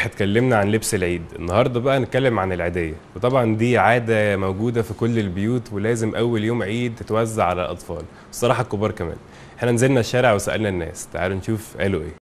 اتكلمنا عن لبس العيد النهارده بقى نتكلم عن العيديه وطبعا دي عاده موجوده في كل البيوت ولازم اول يوم عيد تتوزع على الاطفال الصراحه الكبار كمان احنا نزلنا الشارع وسالنا الناس تعالوا نشوف قالوا ايه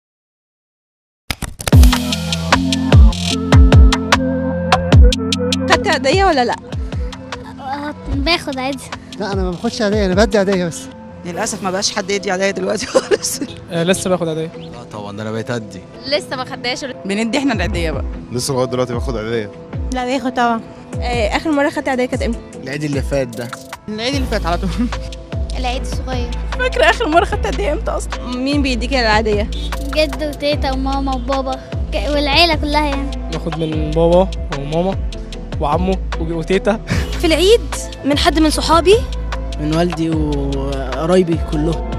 خدت هدية ولا لا؟ آه، باخد عادي لا انا ما باخدش هديه انا بدي هديه بس للاسف ما بقاش حد يدي عليا دلوقتي خالص آه لسه باخد عادية لا طبعا ده انا بقيت ادي لسه ما خدناش بندي احنا العيديه بقى لسه لغايه دلوقتي باخد عيديه لا باخد طبعا آه آخر مرة خدت هدية كانت امتى؟ العيد اللي فات ده العيد اللي فات على طول العيد الصغير فاكره اخر مره خدت هديه امتى اصلا مين بيديكي العادية؟ جد وتيتا وماما وبابا ك- والعيلة كلها يعني باخد من بابا وماما وعمه وج- وتيتا في العيد من حد من صحابي من والدي وقرايبي كلهم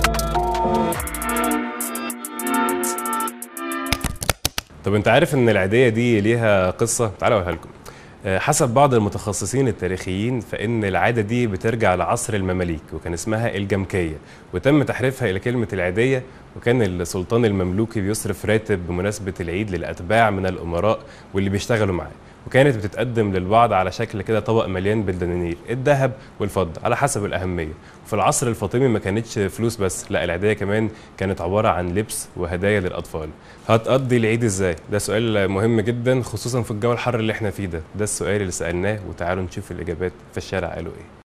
طب انت عارف ان العيديه دي ليها قصه تعالوا اقولها لكم آه، حسب بعض المتخصصين التاريخيين فإن العادة دي بترجع لعصر المماليك وكان اسمها الجمكية وتم تحريفها إلى كلمة العيدية وكان السلطان المملوكي بيصرف راتب بمناسبة العيد للأتباع من الأمراء واللي بيشتغلوا معاه وكانت بتتقدم للبعض على شكل كده طبق مليان بالدنانير الذهب والفضة على حسب الأهمية وفي العصر الفاطمي ما كانتش فلوس بس لا العيدية كمان كانت عبارة عن لبس وهدايا للأطفال هتقضي العيد ازاي ده سؤال مهم جدا خصوصا في الجو الحر اللي احنا فيه ده ده السؤال اللي سألناه وتعالوا نشوف الإجابات في الشارع قالوا ايه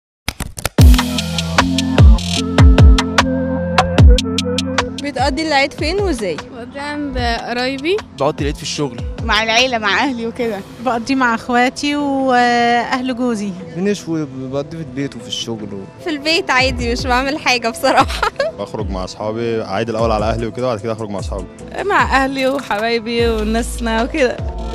بتقضي العيد فين وازاي؟ قدام قرايبي بقضي العيد في الشغل مع العيله مع اهلي وكده بقضي مع اخواتي واهل جوزي بنشوي بقضي في البيت وفي الشغل و... في البيت عادي مش بعمل حاجة بصراحة بخرج مع اصحابي عايد الاول على اهلي وكده وبعد كده اخرج مع اصحابي مع اهلي وحبايبي وناسنا وكده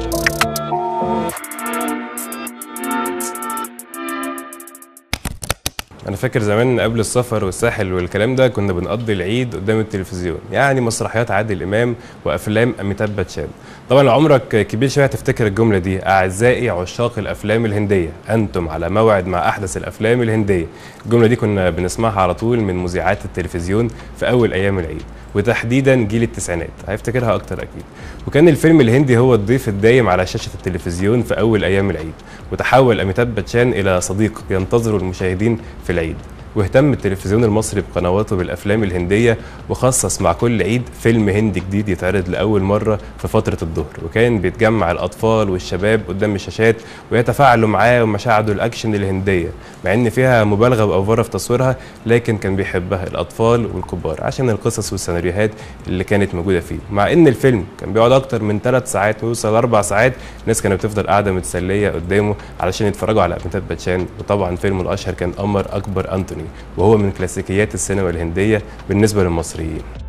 انا فاكر زمان قبل السفر والساحل والكلام ده كنا بنقضي العيد قدام التلفزيون يعني مسرحيات عادل امام وافلام اميتاب باتشان طبعا لو عمرك كبير شويه هتفتكر الجمله دي اعزائي عشاق الافلام الهنديه انتم على موعد مع احدث الافلام الهنديه الجمله دي كنا بنسمعها على طول من مذيعات التلفزيون في اول ايام العيد وتحديدا جيل التسعينات هيفتكرها اكتر اكيد وكان الفيلم الهندي هو الضيف الدايم على شاشه التلفزيون في اول ايام العيد وتحول اميتاب باتشان الى صديق ينتظره المشاهدين في العيد واهتم التلفزيون المصري بقنواته بالافلام الهنديه وخصص مع كل عيد فيلم هندي جديد يتعرض لاول مره في فتره الظهر وكان بيتجمع الاطفال والشباب قدام الشاشات ويتفاعلوا معاه ومشاهدوا الاكشن الهنديه مع ان فيها مبالغه وافوره في تصويرها لكن كان بيحبها الاطفال والكبار عشان القصص والسيناريوهات اللي كانت موجوده فيه مع ان الفيلم كان بيقعد اكتر من ثلاث ساعات ويوصل اربع ساعات الناس كانت بتفضل قاعده متسليه قدامه علشان يتفرجوا على اميتاب باتشان وطبعا فيلمه الاشهر كان قمر اكبر انتوني وهو من كلاسيكيات السينما الهنديه بالنسبه للمصريين